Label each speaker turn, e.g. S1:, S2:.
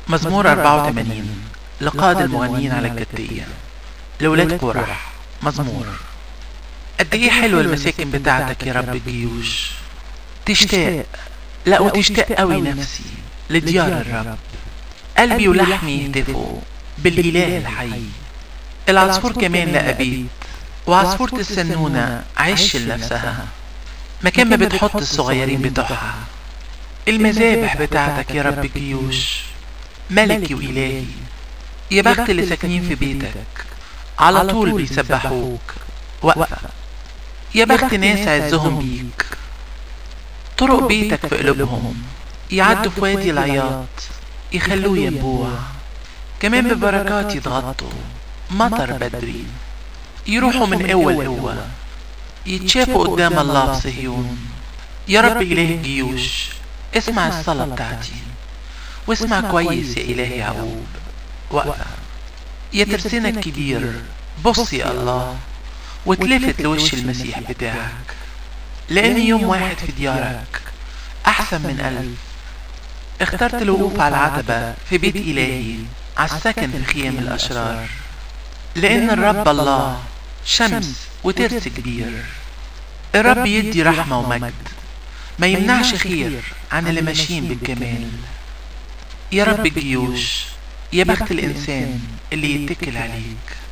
S1: مزمور 84 لقائد المغنيين على الجدية لولاد قرح مزمور قد ايه حلوة المساكن بتاعتك يا رب الجيوش تشتاق لا وتشتاق قوي نفسي لديار الرب قلبي ولحمي يهتفوا بالإله الحي العصفور كمان لقى بيت وعصفورة السنونة عش لنفسها مكان ما بتحط الصغيرين بتوعها المذابح بتاعتك يا رب الجيوش ملكي وإلهي يا بخت اللي ساكنين في بيتك على طول بيسبحوك وقفة يا بخت ناس عزهم بيك طرق بيتك في قلوبهم يعدوا في وادي العياط يخلوه ينبوع كمان ببركات يتغطوا مطر بدري يروحوا من قوة لقوة يتشافوا قدام الله في صهيون يا رب إله الجيوش اسمع الصلاة بتاعتي واسمع كويس يا إله يعقوب وقفة يا ترسنا الكبير بص يا الله وتلفت لوش المسيح بتاعك لأن يوم واحد في ديارك أحسن من ألف اخترت الوقوف على العتبة في بيت إلهي على السكن في خيام الأشرار لأن الرب الله شمس وترس كبير الرب يدي رحمة ومجد ما يمنعش خير عن اللي ماشيين بالكمال يا رب الجيوش يا بخت الإنسان اللي يتكل عليك